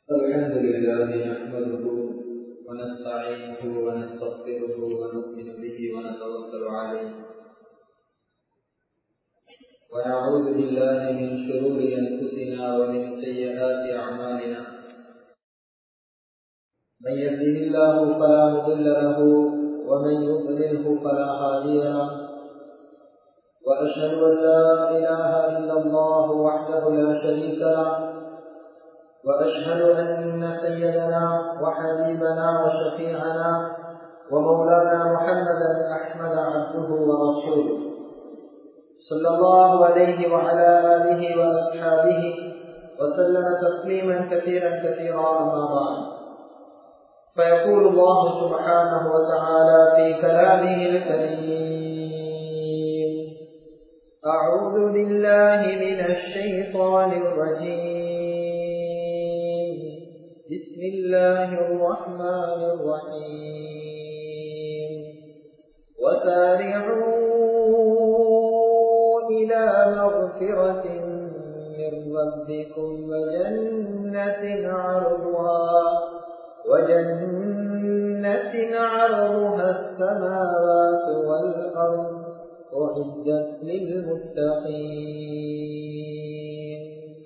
الحمد لله نحمده ونستعينه ونستغفره ونؤمن به ونتوكل عليه ونعوذ بالله من شرور انفسنا ومن سيئات اعمالنا من يهده الله فلا مضل له ومن يضلله فلا هادي له واشهد ان لا اله الا الله وحده لا شريك له واشهد ان سيدنا وحبيبنا وشفيعنا ومولانا محمدا احمد عبده ورسوله صلى الله عليه وعلى اله واصحابه وسلم تسليما كثيرا كثيرا اما بعد فيقول الله سبحانه وتعالى في كلامه الكريم اعوذ بالله من الشيطان الرجيم بسم الله الرحمن الرحيم وسارعوا إلى مغفرة من ربكم وجنة عرضها وجنة عرضها السماوات والأرض أعدت للمتقين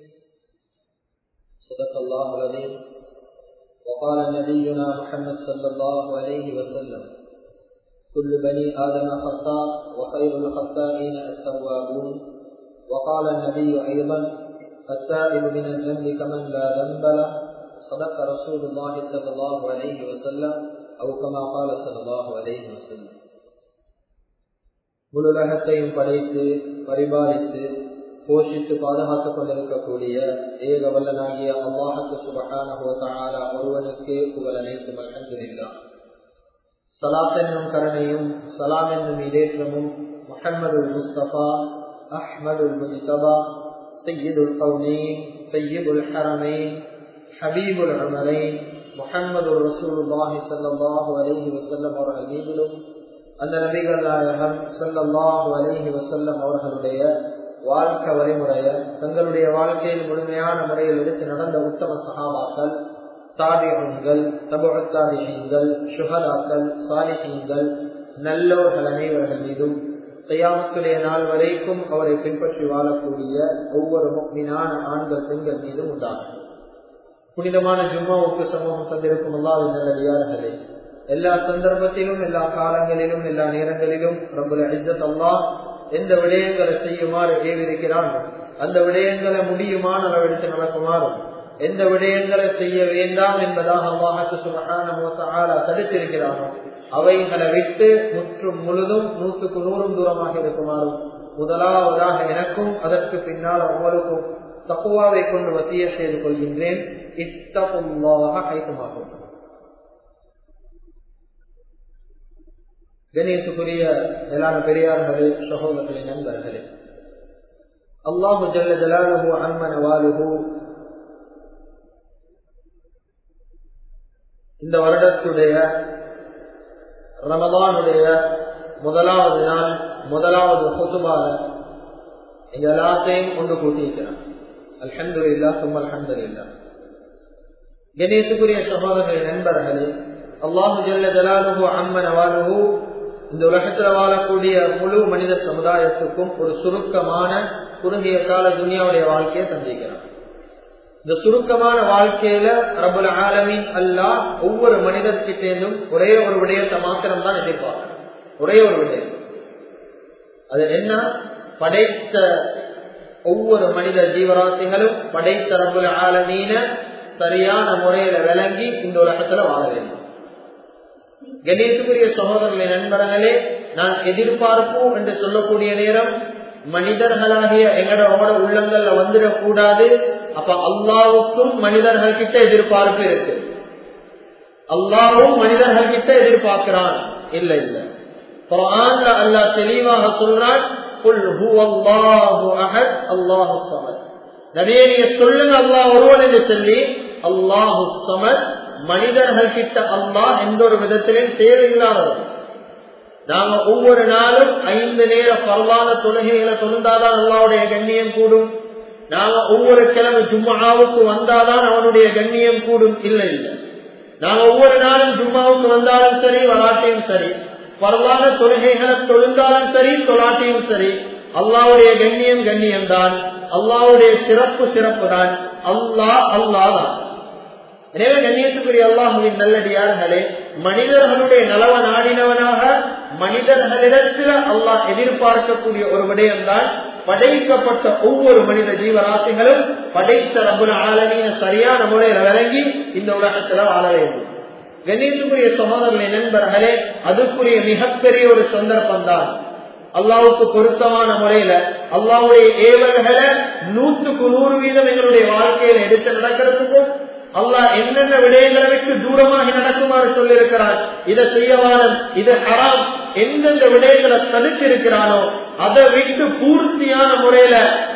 صدق الله العظيم وقال نبينا محمد صلى الله عليه وسلم كل بني آدم خطاء وخير الخطائين التوابون وقال النبي أيضا التائب من الذنب كمن لا ذنب له صدق رسول الله صلى الله عليه وسلم أو كما قال صلى الله عليه وسلم முழுலகத்தையும் படைத்து பரிபாலித்து போஷித்து பாதுகாத்துக் கொண்டிருக்கக்கூடிய ஏக வல்லனாகிய அல்லாஹுக்கு சுபகான ஒருவனுக்கு புகழ் அனைத்து மல்ஹந்தில்லா சலாத் என்னும் கருணையும் சலாம் என்னும் இதேற்றமும் முஹம்மது முஸ்தபா அஹ்மதுல் முஜிதபா சையீதுல் கவுனீன் சையீதுல் ஹரமைன் ஹபீபுல் அமரைன் முஹம்மது ரசூலுல்லாஹி ஸல்லல்லாஹு அலைஹி வஸல்லம் அவர்கள் மீதிலும் அந்த நபிகள் நாயகம் ஸல்லல்லாஹு அலைஹி வஸல்லம் அவர்களுடைய வாழ்க்கை வழிமுறைய தங்களுடைய வாழ்க்கையில் முழுமையான முறையில் எடுத்து நடந்த உத்தம சகாபாக்கள் தாபியங்கள் தபுத்தாபியங்கள் சுகதாக்கள் சாலிஹீன்கள் நல்லோர்கள் அனைவர்கள் மீதும் கையாமத்துடைய நாள் வரைக்கும் அவரை பின்பற்றி வாழக்கூடிய ஒவ்வொரு மீனான ஆண்கள் பெண்கள் மீதும் உண்டாகும் புனிதமான ஜும்மாவுக்கு சமூகம் தந்திருக்கும் அல்லாவின் நல்லடியார்களே எல்லா சந்தர்ப்பத்திலும் எல்லா காலங்களிலும் எல்லா நேரங்களிலும் ரபுல் அஜத் அல்லாஹ் எந்த விடயங்களை செய்யுமாறு ஏவிருக்கிறானோ அந்த விடயங்களை முடியுமான அளவெடுத்து நடக்குமாறும் எந்த விடயங்களை செய்ய வேண்டாம் என்பதாக அல்லாஹத்து சுபகான தடுத்திருக்கிறானோ அவைகளை விட்டு முற்றும் முழுதும் நூற்றுக்கு நூறும் தூரமாக இருக்குமாறும் முதலாவதாக எனக்கும் அதற்கு பின்னால் அவருக்கும் தப்புவாவை கொண்டு வசிய செய்து கொள்கின்றேன் இத்தப்புல்லாக கைத்துமாகும் கணேசுக்குரிய மேலான பெரியார்களே சகோதரர்களே நண்பர்களே அல்லாஹு ஜல்ல ஜலாலுஹு அம்மன வாலுஹு இந்த வருடத்துடைய ரமதானுடைய முதலாவது நாள் முதலாவது பொதுவாக எங்க எல்லாத்தையும் கொண்டு கூட்டியிருக்கிறான் அல்ஹந்து இல்லா சும் அல்ஹந்து இல்லா கணேசுக்குரிய சகோதரர்களே நண்பர்களே அல்லாஹு ஜல்ல ஜலாலுஹு அம்மன வாலுஹு இந்த உலகத்துல வாழக்கூடிய முழு மனித சமுதாயத்துக்கும் ஒரு சுருக்கமான குறுகிய கால துனியாவுடைய வாழ்க்கையை தந்திக்கிறான் இந்த சுருக்கமான வாழ்க்கையில ரபுல் ஆலமின் அல்லா ஒவ்வொரு மனிதர்கிட்டேந்தும் ஒரே ஒரு விடயத்தை மாத்திரம் தான் எதிர்பார்க்கணும் ஒரே ஒரு விடயம் அது என்ன படைத்த ஒவ்வொரு மனித ஜீவராசிகளும் படைத்த ரபுல் ஆலமீன சரியான முறையில விளங்கி இந்த உலகத்துல வாழ வேண்டும் கணேசுக்குரிய சகோதரர்களை நண்பர்களே நான் எதிர்பார்ப்போம் என்று சொல்லக்கூடிய நேரம் மனிதர்களாகிய எங்களோட உள்ளங்கள்ல வந்துடக்கூடாது அப்ப அல்லாவுக்கும் மனிதர்கள் கிட்ட எதிர்பார்ப்பு இருக்கு அல்லாவும் மனிதர்கள் கிட்ட எதிர்பார்க்கிறான் இல்ல இல்ல குரான்ல அல்லாஹ் தெளிவாக சொல்றான் நபியே நீங்க சொல்லுங்க அல்லாஹ் ஒருவன் என்று சொல்லி அல்லாஹு சமத் மனிதர்கள் கிட்ட அல்லாஹ் எந்த ஒரு விதத்திலும் தேவையில்லாதவர் நாங்க ஒவ்வொரு நாளும் ஐந்து நேர பரவான தொழுகைகளை தொழுந்தாதான் அல்லாவுடைய கண்ணியம் கூடும் நாங்க ஒவ்வொரு கிழமை ஜும்மாவுக்கு வந்தாதான் அவனுடைய கண்ணியம் கூடும் இல்லை இல்லை நாங்க ஒவ்வொரு நாளும் ஜும்மாவுக்கு வந்தாலும் சரி வராட்டையும் சரி வரலான தொழுகைகளை தொழுந்தாலும் சரி தொலாட்டியும் சரி அல்லாவுடைய கண்ணியம் கண்ணியம் தான் அல்லாவுடைய சிறப்பு சிறப்பு தான் அல்லா அல்லா தான் எனவே கண்ணியத்துக்குரிய அல்லாஹுவின் நல்லடியார்களே மனிதர்களுடைய நலவ நாடினவனாக மனிதர்களிடத்தில் அல்லாஹ் எதிர்பார்க்கக்கூடிய ஒரு விடயம்தான் படைக்கப்பட்ட ஒவ்வொரு மனித ஜீவராசிகளும் படைத்த ரபுல ஆலமீன சரியான முறையில் விளங்கி இந்த உலகத்துல வாழ வேண்டும் கணேசுக்குரிய சகோதரர்களை நண்பர்களே அதுக்குரிய மிகப்பெரிய ஒரு சந்தர்ப்பம் தான் அல்லாவுக்கு பொருத்தமான முறையில அல்லாவுடைய ஏவல்களை நூற்றுக்கு நூறு வீதம் எங்களுடைய வாழ்க்கையில எடுத்து நடக்கிறதுக்கும் அல்லாஹ் என்னென்ன விடயங்களை விட்டு தூரமாக நடக்குமாறு சொல்லியிருக்கிறார் இதை செய்யவானம் இது ஹராம் எந்தெந்த விடயங்களை தடுத்து இருக்கிறானோ அதை விட்டு பூர்த்தியான முறையில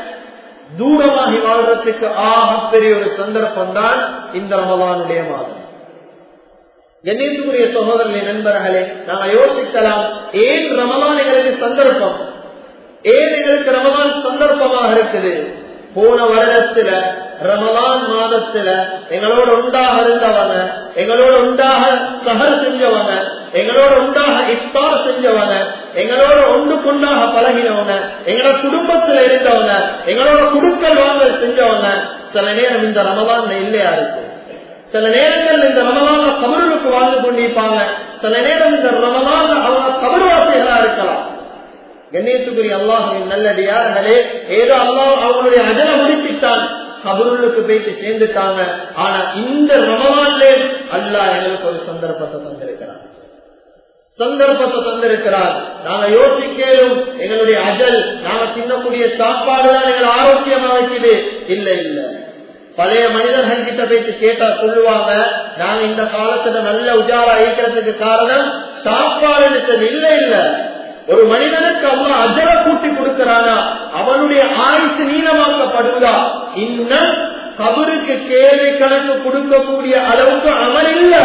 தூரமாகி வாழ்றதுக்கு ஆக பெரிய ஒரு சந்தர்ப்பம் தான் இந்த ரமலானுடைய மாதம் கணேசுக்குரிய சகோதரர்களே நண்பர்களே நாங்க யோசிக்கலாம் ஏன் ரமலான் எங்களுக்கு சந்தர்ப்பம் ஏன் எங்களுக்கு ரமலான் சந்தர்ப்பமாக இருக்குது போன வருடத்துல ரமலான் மாதத்துல எங்களோட உண்டாக இருந்தவங்க எங்களோட உண்டாக சஹர் செஞ்சவங்க எங்களோட உண்டாக இஃப்தார் செஞ்சவங்க எங்களோட ஒன்றுக்குண்டாக பழகினவங்க எங்களோட குடும்பத்துல இருந்தவங்க எங்களோட குடுக்கல் வாங்கல் செஞ்சவங்க சில நேரம் இந்த ரமலான்ல இல்லையா இருக்கு சில நேரங்கள் இந்த ரமலான கபருக்கு வாழ்ந்து கொண்டிருப்பாங்க சில நேரம் இந்த ரமலான அவங்க கபர்வாசிகளா இருக்கலாம் கண்ணியத்துக்குரிய அல்லாஹின் நல்லடியார்களே ஏதோ அல்லாஹ் அவங்களுடைய அஜல முடிச்சுட்டான் கபருளுக்கு போயிட்டு சேர்ந்துட்டாங்க ஆனா இந்த ரமலான்லே அல்லாஹ் எங்களுக்கு ஒரு சந்தர்ப்பத்தை தந்திருக்கிறார் சந்தர்ப்பத்தை தந்திருக்கிறார் நாங்க யோசிக்கலும் எங்களுடைய அஜல் நாங்க தின்னக்கூடிய சாப்பாடு தான் எங்களை ஆரோக்கியமா வைக்குது இல்ல இல்ல பழைய மனிதர்கள் கிட்ட போயிட்டு கேட்டா சொல்லுவாங்க நாங்க இந்த காலத்துல நல்ல உஜாரா இருக்கிறதுக்கு காரணம் சாப்பாடு இருக்கிறது இல்ல இல்ல ஒரு மனிதனுக்கு அவ்வளவு அஜர கூட்டி கொடுக்கிறானா அவனுடைய ஆயுசு நீளமாக்கப்படுவதா இன்னும் கபருக்கு கேள்வி கணக்கு கொடுக்கக்கூடிய அளவுக்கு அமல் இல்ல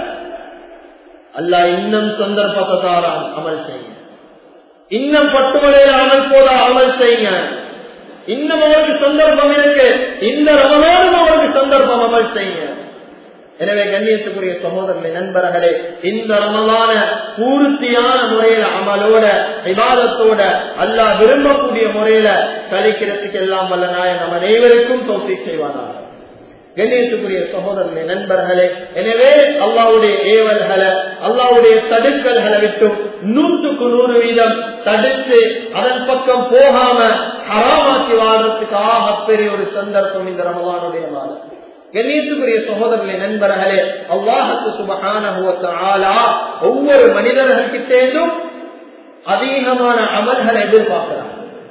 அல்ல இன்னும் சந்தர்ப்பத்தை தாரான் அமல் செய்ய இன்னும் பட்டுமலையில் அமல் போதா அமல் செய்யுங்க இன்னும் அவருக்கு சந்தர்ப்பம் இருக்கு இந்த ரமணானும் அவருக்கு சந்தர்ப்பம் அமல் செய்யுங்க எனவே கண்ணியத்துக்குரிய சகோதரர்களை நண்பர்களே இந்த ரமலான பூர்த்தியான முறையில அமலோட விவாதத்தோட அல்லா விரும்பக்கூடிய முறையில கழிக்கிறதுக்கு எல்லாம் வல்ல நாய நம்ம அனைவருக்கும் தோல்வி செய்வானாக கண்ணியத்துக்குரிய சகோதரர்களே நண்பர்களே எனவே அல்லாவுடைய ஏவல்களை அல்லாவுடைய தடுக்கல்களை விட்டும் நூற்றுக்கு நூறு வீதம் தடுத்து அதன் பக்கம் போகாம ஹராமாக்கி வாழ்றதுக்கு ஆக பெரிய ஒரு சந்தர்ப்பம் இந்த ரமலானுடைய மாதம் கண்ணியத்துக்குரிய சகோதரர்களே நண்பர்களே அல்லாஹத்து சுபகான ஒவ்வொரு மனிதர்கள்கிட்டேந்தும் அதிகமான அமல்களை எதிர்பார்க்கிறார்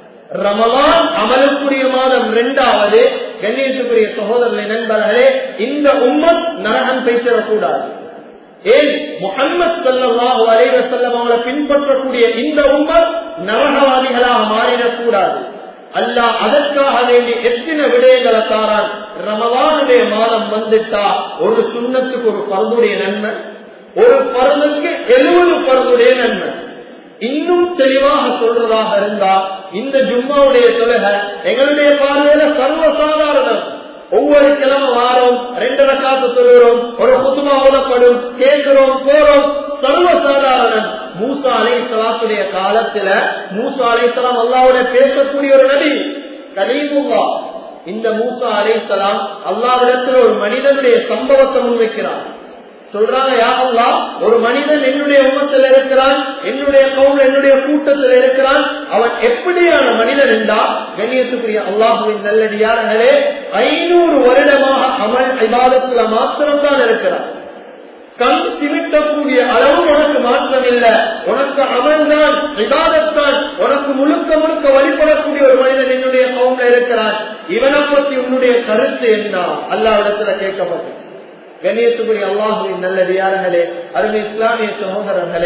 ரமலான் அமலுக்குரிய மாதம் இரண்டாவது கண்ணியத்துக்குரிய சகோதரர்களே நண்பர்களே இந்த உம்மத் நரகம் பேசிடக்கூடாது ஏன் முகமது சல்லாஹூ அலைவ செல்லம் அவங்களை பின்பற்றக்கூடிய இந்த உம்மத் நரகவாதிகளாக மாறிடக்கூடாது அல்லாஹ் அதற்காக வேண்டி எத்தனை விடயங்களை தாரான் ரமலானுடைய மாதம் வந்துட்டா ஒரு சுண்ணத்துக்கு ஒரு பருந்துடைய நன்மை ஒரு பருந்துக்கு எழுபது பருந்துடைய நன்மை இன்னும் தெளிவாக சொல்றதாக இருந்தா இந்த ஜும்மாவுடைய தொழுகை எங்களுடைய பார்வையில சர்வசாதாரணம் ஒவ்வொரு கிழமை வாரம் ரெண்டு ரக்காத்து சொல்லுகிறோம் ஒரு புதுமா ஓதப்படும் கேட்கிறோம் போறோம் சர்வசாதாரணம் மூசா அலை சலாத்துடைய காலத்துல மூசா அலை சலாம் அல்லாவோட பேசக்கூடிய ஒரு நபி கலீமுல்லா இந்த மூசா அலை சலாம் அல்லாவிடத்துல ஒரு மனிதனுடைய சம்பவத்தை முன்வைக்கிறார் சொல்றாங்க யாருல்லா ஒரு மனிதன் என்னுடைய உமத்தில் இருக்கிறான் என்னுடைய கவுல் என்னுடைய கூட்டத்தில் இருக்கிறான் அவன் எப்படியான மனிதன் என்றா கண்ணியத்துக்குரிய அல்லாஹுவின் நல்லடியார்களே ஐநூறு வருடமாக அமல் விவாதத்துல மாத்திரம்தான் இருக்கிறான் கண் சிமிட்டக்கூடிய அளவு உனக்கு மாற்றம் இல்ல உனக்கு அமல் தான் விவாதத்தான் உனக்கு முழுக்க முழுக்க வழிபடக்கூடிய ஒரு மனிதன் என்னுடைய கவுன்ல இருக்கிறான் இவனை பற்றி உன்னுடைய கருத்து என்ன அல்லாவிடத்துல கேட்கப்பட்டுச்சு கண்ணியத்துக்குரிய அல்லாஹுவின் நல்லடியார்களே அருமை இஸ்லாமிய சகோதரர்களே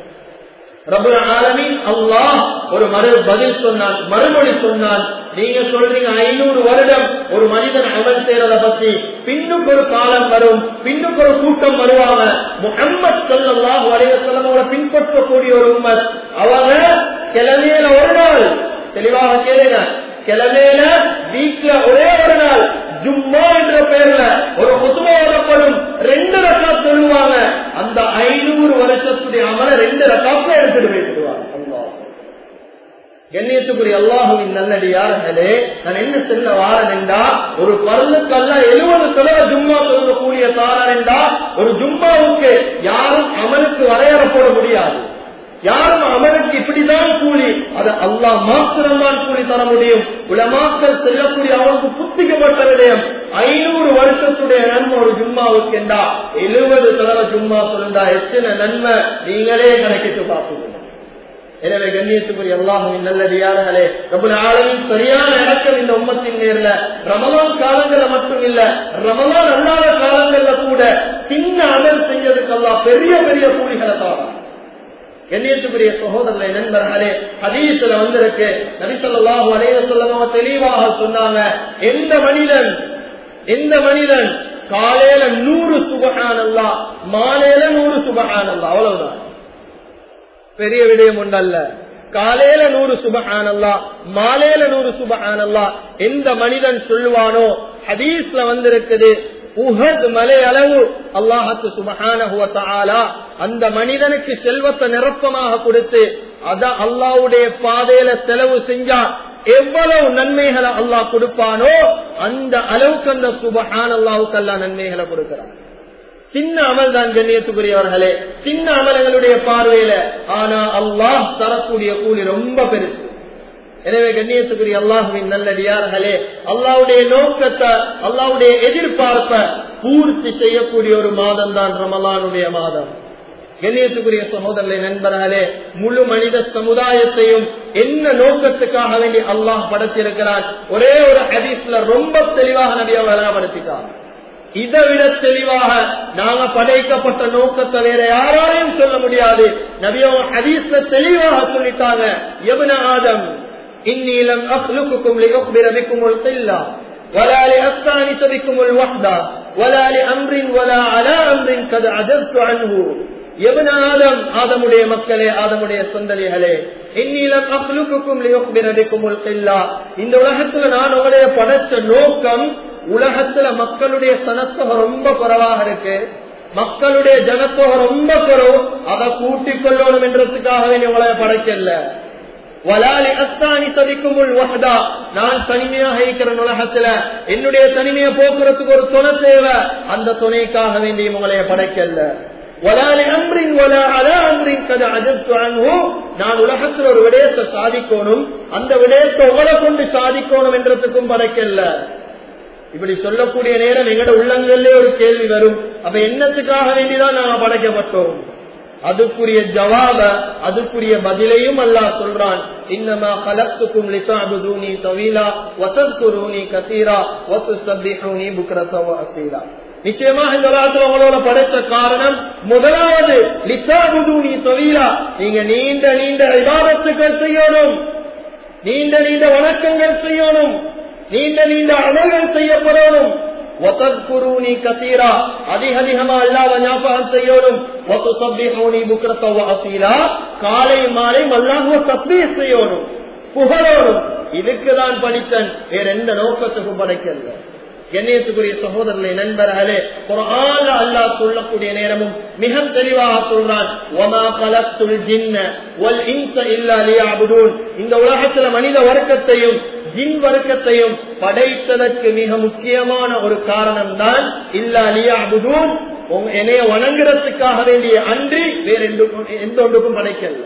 ரபுல் ஆலமின் அல்லாஹ் ஒரு மறு பதில் சொன்னான் மறுமொழி சொன்னான் நீங்க சொல்றீங்க ஐநூறு வருடம் ஒரு மனிதன் அமல் செய்யறத பத்தி பின்னுக்கு ஒரு காலம் வரும் பின்னுக்கு ஒரு கூட்டம் வருவாங்க முகம்மது சொல்லலாம் வரைய சொல்ல பின்பற்றக்கூடிய ஒரு உமர் அவங்க கிழமையில ஒரு நாள் தெளிவாக கேளுங்க கிழமையில வீட்டுல ஒரே ஒரு நாள் ஜும்மா என்ற பெயர்ல ஒரு முதுமை ஓதப்படும் ரெண்டு ரக்கா சொல்லுவாங்க அந்த ஐநூறு வருஷத்துடைய அமல ரெண்டு ரக்காப்புல எடுத்துட்டு போயிடுவாங்க அல்லாஹ் கண்ணியத்துக்குரிய அல்லாஹுவின் நல்லடியார்களே நான் என்ன செல்ல வாரன் என்றா ஒரு பருளுக்கல்ல எழுபது தடவை ஜும்மா சொல்லக்கூடிய தாரன் என்றா ஒரு ஜும்மாவுக்கு யாரும் அமலுக்கு வரையற போட முடியாது யாரும் அமலுக்கு இப்படிதான் கூலி அது அல்லாஹ் மாத்திரம்தான் கூலி தர முடியும் உலமாக்கள் செல்லக்கூடிய அவனுக்கு புத்திக்கப்பட்ட விடயம் ஐநூறு வருஷத்துடைய நன்மை ஒரு ஜும்மாவுக்கு என்றா எழுபது தடவை ஜும்மா சொல்லுண்டா எத்தனை நன்மை நீங்களே கணக்கிட்டு பார்த்துக்கணும் எனவே கண்ணியத்துக்குரிய அல்லாஹுவின் நல்லடியார்களே பிரபுல ஆளும் சரியான இறக்கம் இந்த உம்மத்தின் நேர்ல ரமலான் காலங்கள்ல மட்டும் இல்ல ரமலான் அல்லாத காலங்கள்ல கூட சின்ன அமல் செய்யறதுக்கு அல்லாஹ் பெரிய பெரிய கூலிகளை தாரான் கண்ணியத்துக்குரிய சகோதரர்களை நண்பர்களே ஹதீஸ்ல வந்திருக்கு நபிசல்லாஹு அலைய சொல்லமா தெளிவாக சொன்னாங்க எந்த மனிதன் எந்த மனிதன் காலையில நூறு சுபகான் அல்லா மாலையில நூறு சுபகான் அல்லா அவ்வளவுதான் பெரிய விடயம் உண்டல்ல காலையில நூறு சுபஹானல்லா மாலையில நூறு சுபஹானல்லா எந்த மனிதன் சொல்லுவானோ ஹதீஸ்ல வந்திருக்குது உஹத் மலை அளவு அல்லாஹத்து சுபஹான அந்த மனிதனுக்கு செல்வத்தை நிரப்பமாக கொடுத்து அத அல்லாவுடைய பாதையில செலவு செஞ்சா எவ்வளவு நன்மைகளை அல்லாஹ் கொடுப்பானோ அந்த அளவுக்கு அந்த சுபஹான் அல்லாவுக்கு அல்லா நன்மைகளை கொடுக்கிறான் சின்ன அமல் தான் கண்ணியத்துக்குரியவர்களே சின்ன அமலங்களுடைய பார்வையில ஆனா அல்லாஹ் தரக்கூடிய கூலி ரொம்ப பெருசு எனவே கண்ணியத்துக்குரிய அல்லாஹுவின் நல்லடியார்களே அல்லாவுடைய நோக்கத்தை அல்லாவுடைய எதிர்பார்ப்ப பூர்த்தி செய்யக்கூடிய ஒரு மாதம் தான் ரமலானுடைய மாதம் கண்ணியத்துக்குரிய சகோதரர்களை நண்பர்களே முழு மனித சமுதாயத்தையும் என்ன நோக்கத்துக்காக வேண்டி அல்லாஹ் படைத்திருக்கிறார் ஒரே ஒரு ஹதீஸ்ல ரொம்ப தெளிவாக நபியா வழங்கப்படுத்திட்டார் இதை விட தெளிவாக நாங்க படைக்கப்பட்ட நோக்கத்தை வேற யாராலையும் சொல்ல முடியாது நபியோ ஹதீஸ்ல தெளிவாக சொல்லிட்டாங்க எவன ஆதம் இன்னிலம் அஹ்லுக்குக்கும் லியுக்பிர பிக்குமுல் கில்லா ولا لأستانس بكم الوحدة ولا لأمر ولا على أمر قد عجزت عنه எவன ஆதம் ஆதமுடைய மக்களே ஆதமுடைய சொந்தலிகளே இன்னிலம் அஹ்லுக்குக்கும் லியுக்பிர பிக்குமுல் கில்லா இந்த உலகத்துல நான் உங்களுடைய படைச்ச நோக்கம் உலகத்துல மக்களுடைய சனத்தொகை ரொம்ப குறைவாக இருக்கு மக்களுடைய ஜனத்தொகை ரொம்ப குறவு அதை கூட்டிக் கொள்ளணும் என்றதுக்காக வேண்டிய உங்களை படைக்கல வலாலி அஸ்தானி தவிக்கும் வஹதா நான் தனிமையாக இருக்கிற உலகத்துல என்னுடைய தனிமையை போக்குறதுக்கு ஒரு துணை தேவை அந்த துணைக்காக வேண்டிய உங்களைய படைக்கல வலாலி அம்ரின் வலா அலா அம்ரின் கதை அஜத்து அன்பு நான் உலகத்தில் ஒரு விடயத்தை சாதிக்கணும் அந்த விடயத்தை உங்களை கொண்டு சாதிக்கணும் என்றதுக்கும் படைக்கல இப்படி சொல்லக்கூடிய நேரம் எங்கட உள்ளங்களிலே ஒரு கேள்வி வரும் அப்ப என்னத்துக்காக வேண்டிதான் நாங்க படைக்கப்பட்டோம் அதுக்குரிய ஜவாப அதுக்குரிய பதிலையும் அல்லாஹ் சொல்றான் இன்னமா கலத்துக்கும் லிதாபுதூனி தவீலா வசத்குருனி கத்தீரா வசுசப்பிஹூனி புக்ரதவ அசீலா நிச்சயமாக இந்த உலகத்தில் உங்களோட படைத்த காரணம் முதலாவது லித்தாபுதூனி தவீலா நீங்க நீண்ட நீண்ட விவாதத்துக்கள் செய்யணும் நீண்ட நீண்ட வணக்கங்கள் செய்யணும் நீண்ட நீண்ட அமல்கள் செய்யப்படணும் وتذكروني كثيرا அதிக அதிகமா அல்லாஹ் ஞாபகம் செய்யணும் وتسبحوني بكرة وأصيلا காலை மாலை அல்லாஹ்வை தஸ்பீஹ் செய்யணும் புகழணும் இதுக்குதான் படித்தன் வேற எந்த நோக்கத்துக்கும் படைக்கல கண்ணியத்துக்குரிய சகோதரர்களே நண்பர்களே குரான் அல்லாஹ் சொல்லக்கூடிய நேரமும் மிக தெளிவாக சொல்றான் ஒமா கலத்துல் ஜின்ன வல் இன்ச இல்லா லியஅபுதூன் இந்த உலகத்துல மனித வர்க்கத்தையும் ஜின் வர்க்கத்தையும் படைத்ததற்கு மிக முக்கியமான ஒரு காரணம் தான் இல்லா லியஅபுதூன் என்னைய வணங்குறதுக்காக வேண்டிய அன்றி வேற எந்த ஒன்றுக்கும் படைக்கல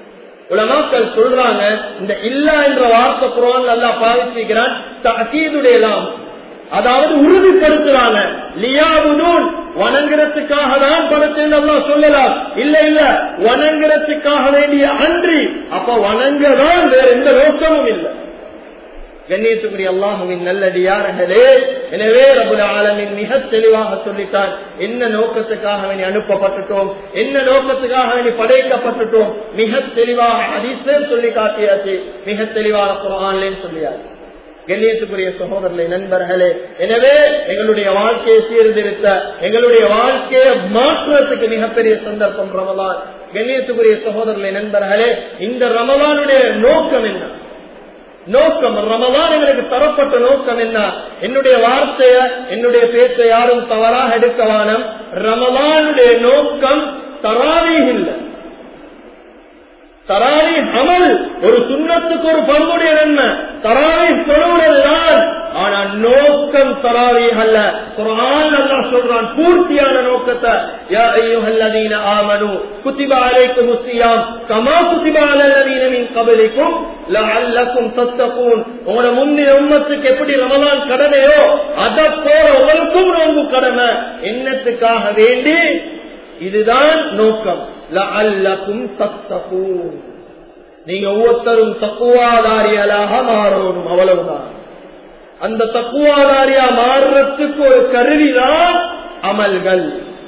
உலமாக்கள் சொல்றாங்க இந்த இல்லா என்ற வார்த்தை குரான் நல்லா பாவிச்சுக்கிறான் தகீதுடைய லாம் அதாவது உறுதிப்படுத்துறாங்க லியாபுதூன் வணங்குறதுக்காக தான் படத்தை நல்லா சொல்லலாம் இல்ல இல்ல வணங்குறதுக்காக வேண்டிய அன்றி அப்ப வணங்கதான் வேற எந்த நோக்கமும் இல்லை கண்ணியத்துக்குரிய அல்லாஹுவின் நல்லடியார்களே எனவே ரபுல் ஆலமின் மிக தெளிவாக சொல்லிட்டான் என்ன நோக்கத்துக்காக வேண்டி அனுப்பப்பட்டுட்டோம் என்ன நோக்கத்துக்காக வேண்டி படைக்கப்பட்டுட்டோம் மிக தெளிவாக ஹதீஸ்லே சொல்லி காட்டியாச்சு மிக தெளிவாக குரான்லேயும் சொல்லியாச்சு கண்ணியத்துக்குரிய சகோதரர்களை நண்பர்களே எனவே எங்களுடைய வாழ்க்கையை சீர்திருத்த எங்களுடைய வாழ்க்கையை மாற்றுவதற்கு மிகப்பெரிய சந்தர்ப்பம் ரமலான் கண்ணியத்துக்குரிய சகோதரர்களை நண்பர்களே இந்த ரமலானுடைய நோக்கம் என்ன நோக்கம் ரமதான் எங்களுக்கு தரப்பட்ட நோக்கம் என்ன என்னுடைய வார்த்தைய என்னுடைய பேச்சை யாரும் தவறாக எடுக்க வானம் ரமதானுடைய நோக்கம் தராவீ இல்லை தராவி அமல் ஒரு சுண்ணத்துக்கு ஒரு பங்குடைய நன்மை தராவி தொழுவதுதான் ஆனா நோக்கம் தராவி அல்ல குரான் அல்லா சொல்றான் பூர்த்தியான நோக்கத்தை யா அய்யுஹல்லதீன ஆமனு குத்திப அலைக்கும் முஸ்லியாம் கமா குத்திப அலல்லதீன மின் கபலிக்கும் லஅல்லக்கும் தத்தகூன் உங்களோட முன்னின உம்மத்துக்கு எப்படி ரமலான் கடமையோ அத போல உங்களுக்கும் நோன்பு கடமை என்னத்துக்காக வேண்டி இதுதான் நோக்கம் லஅல்லக்கும் தத்தகூன் நீங்க ஒவ்வொருத்தரும் தக்குவாதாரிகளாக மாறணும் அவ்வளவுதான் அந்த தக்குவாதாரியா மாறுறதுக்கு ஒரு கருவிதான் அமல்கள்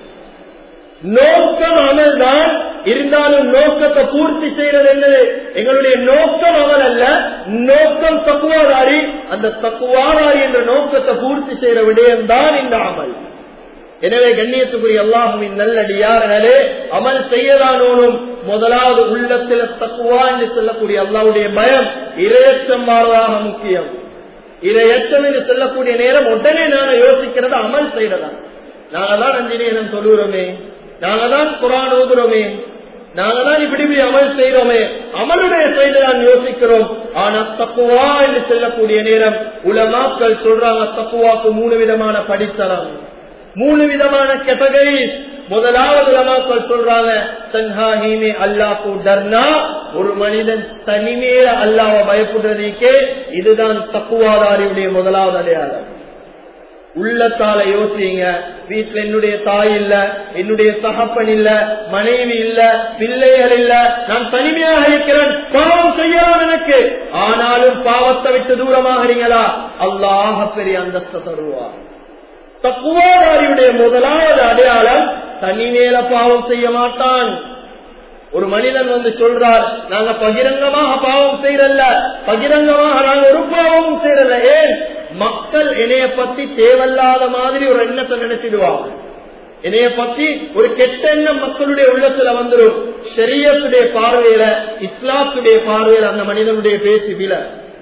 நோக்கம் அமல் தான் இருந்தாலும் நோக்கத்தை பூர்த்தி செய்யறது என்னது எங்களுடைய நோக்கம் அமல் அல்ல நோக்கம் தக்குவாதாரி அந்த தக்குவாதாரி என்ற நோக்கத்தை பூர்த்தி செய்யற விடயம் தான் இந்த அமல் எனவே கண்ணியத்துக்குரிய அல்லாஹுவின் நல்லடியார்களே அமல் செய்யதானோனும் முதலாவது உள்ளத்தில் தக்குவா என்று சொல்லக்கூடிய அல்லாவுடைய பயம் இரையச்சம் மாறுவதாக முக்கியம் இரையச்சம் என்று சொல்லக்கூடிய நேரம் உடனே நாங்க யோசிக்கிறத அமல் செய்யறதா நாங்க தான் அஞ்சு நேரம் சொல்லுறோமே நாங்க தான் குரான் ஓதுறோமே நாங்க தான் இப்படி இப்படி அமல் செய்யறோமே அமலுடைய சைடு தான் யோசிக்கிறோம் ஆனா தக்குவா என்று சொல்லக்கூடிய நேரம் உலமாக்கள் சொல்றாங்க தக்குவாக்கு மூணு விதமான படித்தரம் மூணு விதமான கேட்டகரி முதலாவது உலமாக்கள் சொல்றாங்க தன்ஹாஹீமே அல்லாஹு டர்னா ஒரு மனிதன் தனிமேல அல்லாவை பயப்படுறதுக்கே இதுதான் தப்புவாதாரியுடைய முதலாவது அடையாளம் உள்ளத்தால யோசிங்க வீட்டுல என்னுடைய தாய் இல்ல என்னுடைய தகப்பன் இல்ல மனைவி இல்ல பிள்ளைகள் இல்ல நான் தனிமையாக இருக்கிறேன் பாவம் செய்யலாம் எனக்கு ஆனாலும் பாவத்தை விட்டு தூரமாகிறீங்களா அல்லாஹ பெரிய அந்தஸ்தை தருவார் தக்குவாதாரியுடைய முதலாவது அடையாளம் தனிமேல பாவம் செய்ய மாட்டான் ஒரு மனிதன் வந்து சொல்றார் நாங்க பகிரங்கமாக பாவம் செய்யறல்ல பகிரங்கமாக நாங்க ஒரு பாவமும் செய்யறல ஏன் மக்கள் என்னைய பத்தி தேவையில்லாத மாதிரி ஒரு எண்ணத்தை நினைச்சிடுவாங்க என்னைய பத்தி ஒரு கெட்ட எண்ணம் மக்களுடைய உள்ளத்துல வந்துடும் ஷரியத்துடைய பார்வையில இஸ்லாத்துடைய பார்வையில அந்த மனிதனுடைய பேச்சு வில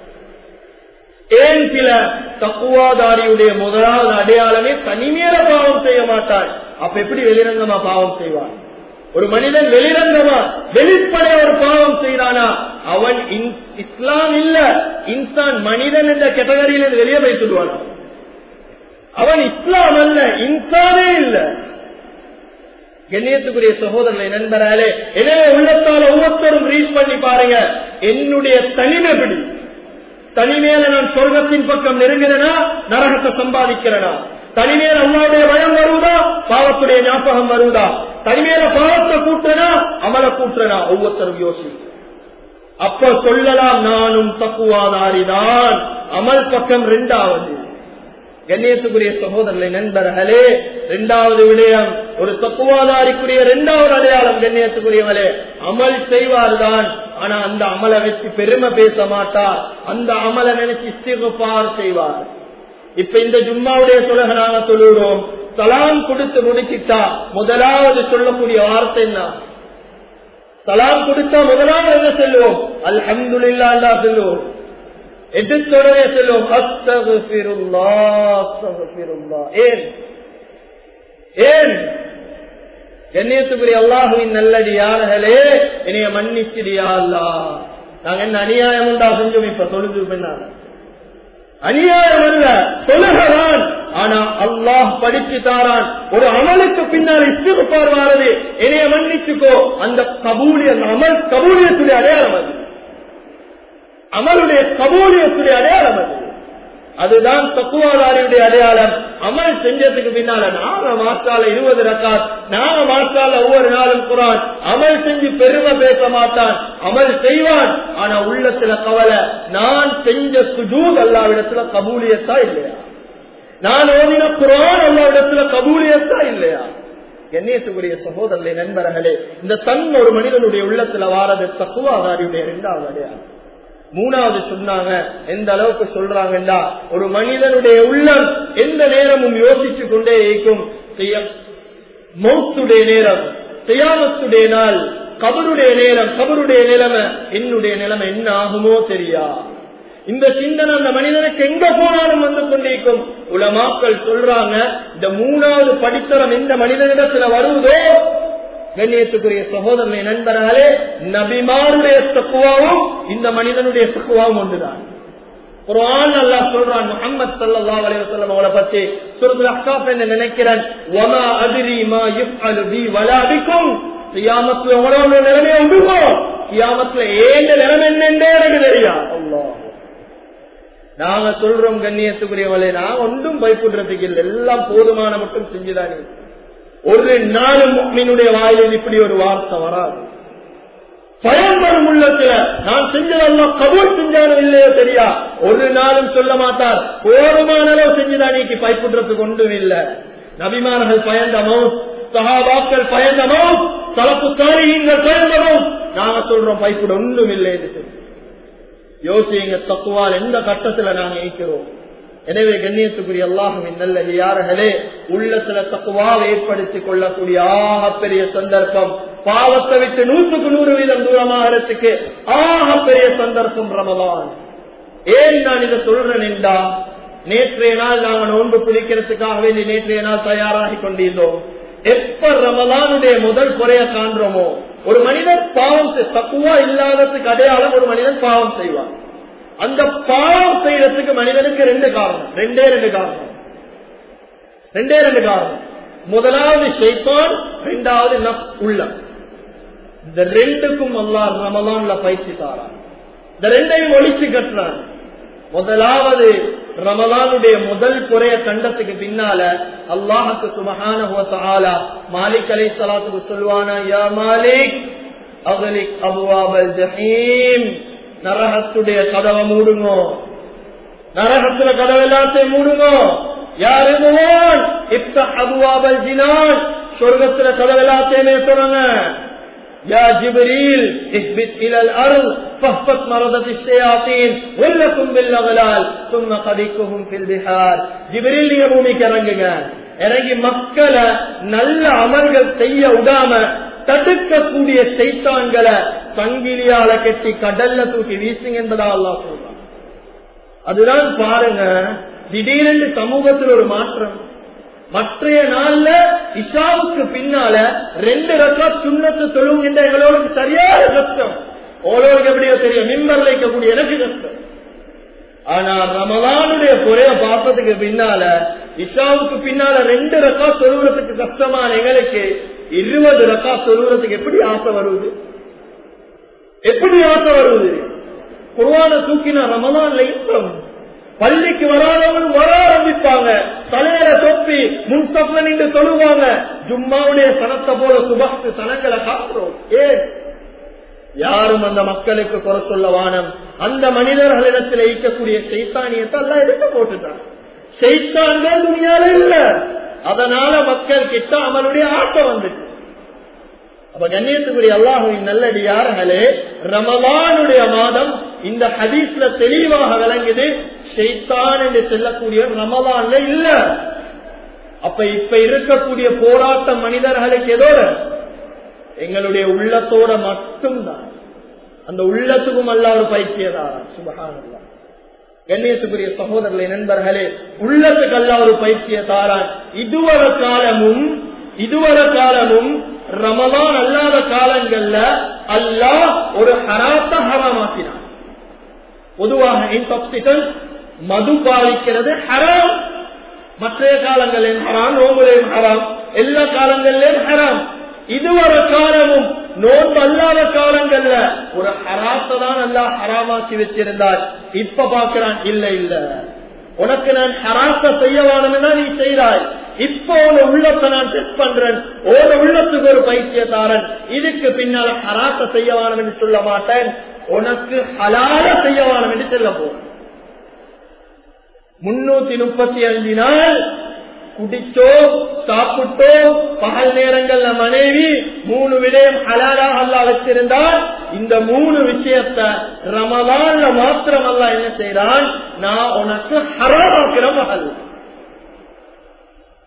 ஏன் சில தக்குவாதாரியுடைய முதலாவது அடையாளமே தனிமேல பாவம் செய்ய மாட்டான் அப்ப எப்படி வெளிரங்கமா பாவம் செய்வான் ஒரு மனிதன் வெளிரங்கமா வெளிப்படைய ஒரு பாவம் செய்யறானா அவன் இஸ்லாம் இல்ல இன்சான் மனிதன் என்ற கேட்டகரியில வெளியே வைத்துடுவான் அவன் இஸ்லாம் அல்ல இன்சானே இல்ல கண்ணியத்துக்குரிய சகோதரனை நண்பராலே எனவே உள்ளத்தால் ஒவ்வொருத்தரும் ரீட் பண்ணி பாருங்க என்னுடைய தனிமை பிடி தனிமேல நான் சொர்க்கத்தின் பக்கம் நெருங்கிறனா நரகத்தை சம்பாதிக்கிறனா தனிமேல அம்மாவுடைய பயம் வருவதா பாவத்துடைய ஞாபகம் வருவதா தனிமேல பாவத்தை கூட்டுறனா அமல கூட்டுறனா ஒவ்வொருத்தரும் யோசி அப்ப சொல்லலாம் நானும் தக்குவாதாரிதான் அமல் பக்கம் ரெண்டாவது கண்ணியத்துக்குரிய சகோதரர்களை நண்பர்களே இரண்டாவது விடயம் ஒரு தக்குவாதாரிக்குரிய இரண்டாவது அடையாளம் கண்ணியத்துக்குரியவளே அமல் செய்வார்தான் ஆனா அந்த அமலை வச்சு பெருமை பேச மாட்டார் அந்த அமலை நினைச்சு இஸ்திகுபார் செய்வார் இப்ப இந்த ஜும்மாவுடைய தொழுக நாங்க தொழுகிறோம் சலாம் கொடுத்து முடிச்சிட்டா முதலாவது சொல்லக்கூடிய வார்த்தை என்ன சலாம் கொடுத்தா முதலாவது என்ன செல்வோம் அல்ஹம்துலில்லா அல்லா செல்வோம் எதிர்த்தொடரே செல்வோம் அஸ்தகுஃபிருல்லா அஸ்தகுஃபிருல்லா ஏன் ஏன் கண்ணியத்துக்குரிய அல்லாஹுவின் நல்லடியார்களே என்னைய மன்னிச்சிடியா அல்லா நாங்க என்ன அநியாயம் உண்டா செஞ்சோம் இப்ப தொழுது பின்னால அநியாயம் அல்ல சொல்லுகிறான் ஆனா அல்லாஹ் படிச்சு தாரான் ஒரு அமலுக்கு பின்னால் இஸ்திருப்பார் வாரது என்னைய மன்னிச்சுக்கோ அந்த கபூலிய அமல் கபூலியத்துடைய அடையாளம் அது அமலுடைய கபூலியத்துடைய அடையாளம் அது அதுதான் தக்குவாதாரியுடைய அடையாளம் அமல் செஞ்சதுக்கு பின்னால நாங்க மாசால இருபது ரக்காத் நாங்க மாசால ஒவ்வொரு நாளும் குரான் அமல் செஞ்சு பெருமை பேச மாட்டான் அமல் செய்வான் ஆனா உள்ளத்துல கவலை நான் செஞ்ச சுஜூத் அல்லாவிடத்துல கபூலியத்தா இல்லையா நான் ஓதின குரான் அல்லாவிடத்துல கபூலியத்தா இல்லையா கண்ணியத்துக்குரிய சகோதரர்களே நண்பர்களே இந்த தன் ஒரு மனிதனுடைய உள்ளத்துல வாரது தக்குவாதாரியுடைய இரண்டாவது அடையாளம் மூணாவது சொன்னாங்க எந்த அளவுக்கு சொல்றாங்கடா ஒரு மனிதனுடைய உள்ளம் எந்த நேரமும் யோசிச்சு கொண்டே இருக்கும் மௌத்துடைய நேரம் செய்யாமத்துடைய நாள் கபருடைய நேரம் கபருடைய நிலைமை என்னுடைய நிலைமை என்ன ஆகுமோ தெரியா இந்த சிந்தனை அந்த மனிதனுக்கு எங்க போனாலும் வந்து கொண்டிருக்கும் உலமாக்கள் சொல்றாங்க இந்த மூணாவது படித்தரம் எந்த மனிதனிடத்துல வருவதோ கண்ணியத்துக்குரிய சகோதரனை நண்பர்களே நபிமாருடைய தக்குவாவும் இந்த மனிதனுடைய தக்குவாவும் ஒன்றுதான் குர்ஆன் அல்லாஹ் சொல்றான் முஹம்மத் ஸல்லல்லாஹு அலைஹி வஸல்லம் அவளை பத்தி சூரத்துல் அஹ்காஃப் என்று நினைக்கிறேன் வமா அத்ரி மா யஃஅலு பி வலா பிக்கும் கியாமத்துல உங்களோட நிலைமை உண்டுமோ கியாமத்துல ஏண்ட நிலைமை என்னன்னே எனக்கு தெரியா அல்லாஹ் நாங்க சொல்றோம் கண்ணியத்துக்குரியவளே நான் ஒன்றும் பயப்படுறதுக்கு இல்லை எல்லாம் போதுமான மட்டும் செஞ்சுதானே ஒரு நாளும் மீனுடைய வாயிலில் இப்படி ஒரு வார்த்தை வராது பயம் வரும் உள்ளத்துல நான் செஞ்சதெல்லாம் கபூல் செஞ்சாலும் இல்லையோ தெரியா ஒரு நாளும் சொல்ல மாட்டார் போதுமான அளவு செஞ்சுதான் நீக்கி பயப்படுறதுக்கு ஒன்றும் இல்ல நபிமார்கள் பயந்த மவுத் சகாபாக்கள் பயந்த மவுத் தலப்பு சாரிகள் பயந்த மவுத் நாங்க சொல்றோம் பயப்பட ஒன்றும் இல்லை என்று சொல்லி யோசிங்க தக்குவால் எந்த கட்டத்துல நாங்க இருக்கிறோம் எனவே கண்ணியத்துக்குரிய அல்லாஹுவின் நல்ல யார்களே உள்ளத்துல தக்குவாவை ஏற்படுத்திக் கொள்ளக்கூடிய ஆக பெரிய சந்தர்ப்பம் பாவத்தை விட்டு நூற்றுக்கு நூறு வீதம் தூரமாகிறதுக்கு ஆக பெரிய சந்தர்ப்பம் ரமலான் ஏன் நான் இதை சொல்றேன் என்றா நேற்றைய நாள் நாங்கள் நோன்பு பிடிக்கிறதுக்காக வேண்டி நேற்றைய நாள் தயாராகி கொண்டிருந்தோம் எப்ப ரமலானுடைய முதல் குறைய காண்றோமோ ஒரு மனிதன் பாவம் தக்குவா இல்லாததுக்கு அடையாளம் ஒரு மனிதன் பாவம் செய்வான் அந்த பாவம் செய்யறதுக்கு மனிதனுக்கு ரெண்டு காரணம் ரெண்டே ரெண்டு காரணம் ரெண்டே ரெண்டு காரணம் முதலாவது ஷைத்தான் ரெண்டாவது நப்ஸ் உள்ளம் இந்த ரெண்டுக்கும் அல்லாஹ் ரமலான்ல பயிற்சி தாரான் இந்த ரெண்டையும் ஒழிச்சு கட்டுறான் முதலாவது ரமலானுடைய முதல் குறைய கண்டத்துக்கு பின்னால அல்லாஹுக்கு சுபஹான மாலிக் அலை சலாத்துக்கு சொல்வானா யா மாலிக் அகலிக் அபுவாபல் ஜஹீம் நரகத்துடைய கதவை மூடுங்கோ நரகத்துல கதவு எல்லாத்தையும் மூடுங்கோ யாரு இப்த அபுவாபல் ஜினான் சொர்க்கத்துல கதவு எல்லாத்தையுமே தொடங்க يا جبريل اهبط الى الارض فاهبط مرضة الشياطين ولكم بالاغلال ثم قذفهم في البحار جبريل நீங்க பூமிக்கு இறங்குங்க இறங்கி மக்களை நல்ல அமல்கள் செய்ய விடாம தடுக்கக்கூடிய சைத்தான்களை சங்கிலியால கட்டி கடல்ல தூக்கி வீசுங்க என்பதா அல்லா சொல்றான் அதுதான் பாருங்க திடீரென்று சமூகத்தில் ஒரு மாற்றம் மற்றைய நாள்ல இஷாவுக்கு பின்னால ரெண்டு ரக்கா சுண்ணத்து தொழுகின்ற எங்களோட சரியான கஷ்டம் ஓலோருக்கு எப்படியோ தெரியும் மிம்பர்ல இருக்கக்கூடிய எனக்கு கஷ்டம் ஆனா ரமலானுடைய குறைய பார்த்ததுக்கு பின்னால இஷாவுக்கு பின்னால ரெண்டு ரக்கா தொழுகிறதுக்கு கஷ்டமான எங்களுக்கு இருபது ரக்கா தொழுகிறதுக்கு எப்படி ஆசை வருவது எப்படி ஆசை வருவது குருவான தூக்கின ரமலான்ல யுத்தம் பள்ளிக்கு வராதவங்களும் வர ஆரம்பிப்பாங்க தலையில தொப்பி முன்சப்ல நின்று தொழுவாங்க ஜும்மாவுடைய சனத்தை போல சுபக்து சனங்களை காட்டுறோம் ஏன் யாரும் அந்த மக்களுக்கு குறை சொல்ல வானம் அந்த மனிதர்களிடத்தில் ஈக்கக்கூடிய சைத்தானியத்தை எல்லாம் எடுத்து போட்டுட்டான் சைத்தான்கள் துணியால இல்ல அதனால மக்கள் கிட்ட அவனுடைய ஆட்டம் வந்துட்டு அப்ப கண்ணியத்துக்குரிய அல்லாஹுவின் நல்லடியார்களே ரமலானுடைய மாதம் இந்த ஹதீஸ்ல தெளிவாக விளங்குது ஷெய்தான் என்று செல்லக்கூடிய ரமலான்ல இல்ல அப்ப இப்ப இருக்கக்கூடிய போராட்ட மனிதர்களுக்கு எதோட எங்களுடைய உள்ளத்தோட மட்டும்தான் அந்த உள்ளத்துக்கும் அல்ல ஒரு பயிற்சியதாரா சுபகானல்லா கண்ணியத்துக்குரிய சகோதரர்களை நண்பர்களே உள்ளத்துக்கு அல்ல ஒரு பயிற்சிய தாரான் இதுவரை காலமும் இதுவரை காலமும் ரமதான் அல்லாத காலங்கள்ல அல்லாஹ் ஒரு ஹராத்த ஹராமாக்கினான் பொதுவாக இன்டாக்சிகன் மது பாவிக்கிறது ஹராம் மற்றைய காலங்களிலும் ஹராம் நோம்புலையும் ஹராம் எல்லா காலங்களிலும் ஹராம் இதுவரை காலமும் நோன்பு அல்லாத காலங்கள்ல ஒரு ஹராத்தை தான் அல்லா ஹராமாக்கி வச்சிருந்தார் இப்ப பாக்குறான் இல்ல இல்ல உனக்கு நான் ஹராத்த செய்ய வேணும்னா நீ செய்தாய் இப்போ உன உள்ளத்தை நான் டெஸ்ட் பண்றேன் ஓட உள்ளத்துக்கு ஒரு பைத்தியத்தாரன் இதுக்கு பின்னால ஹராத்த செய்ய வேணும் என்று சொல்ல மாட்டேன் உனக்கு ஹலால செய்ய வேணும் என்று சொல்ல போறேன் முன்னூத்தி முப்பத்தி அஞ்சு நாள் குடிச்சோ சாப்பிட்டோ பகல் நேரங்கள்ல மனைவி மூணு விடயம் ஹலாலாக அல்லா வச்சிருந்தால் இந்த மூணு விஷயத்த ரமலான்ல மாத்திரம் அல்ல என்ன செய்யறான் நான் உனக்கு ஹராமாக்கிற மகள்